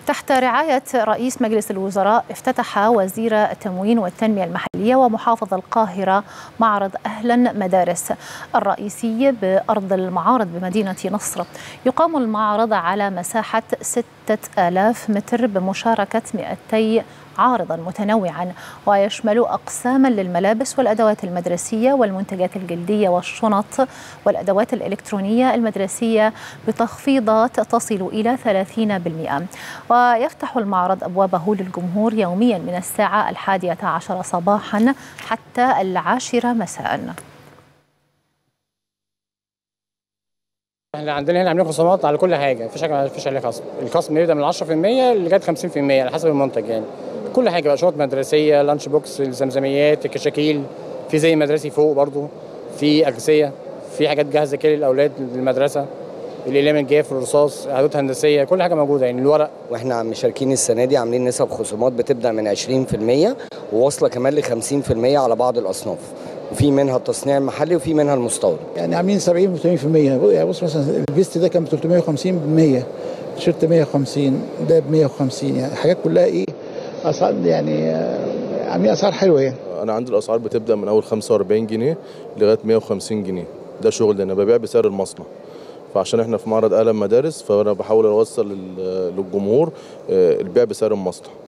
تحت رعاية رئيس مجلس الوزراء افتتح وزير التموين والتنمية المحلية ومحافظ القاهرة معرض أهلا مدارس الرئيسي بأرض المعارض بمدينة نصر يقام المعرض على مساحة 6000 متر بمشاركة 200 عارضا متنوعا ويشمل أقساما للملابس والأدوات المدرسية والمنتجات الجلدية والشنط والأدوات الإلكترونية المدرسية بتخفيضات تصل إلى 30% ويفتح المعرض أبوابه للجمهور يوميا من الساعة الحادية عشر صباحا حتى العاشرة مساء احنا عندنا هنا عاملين خصومات على كل حاجه مفيش حاجه مفيش عليه خصم الخصم بيبدا من 10% لغايه 50% على حسب المنتج يعني كل حاجه بقى شنط مدرسيه لانش بوكس الزمزميات الكشاكيل في زي مدرسي فوق برضو في اجهزه في حاجات جاهزه كده للاولاد للمدرسه الاقلام الجاف الرصاص ادوات هندسيه كل حاجه موجوده يعني الورق واحنا مشاركين السنه دي عاملين نسب خصومات بتبدا من 20% وواصله كمان ل 50% على بعض الاصناف وفي منها التصنيع المحلي وفي منها المستورد يعني عاملين 70 و 80% يعني بص مثلا الفيست ده كان ب 350 ب 100 تيشيرت 150 ده ب 150 يعني حاجات كلها ايه اسعار يعني عاملين اسعار حلوه يعني انا عندي الاسعار بتبدا من اول 45 جنيه لغايه 150 جنيه ده شغل انا ببيع بسعر المصنع فعشان احنا في معرض قلم مدارس فانا بحاول اوصل للجمهور البيع بسعر المصنع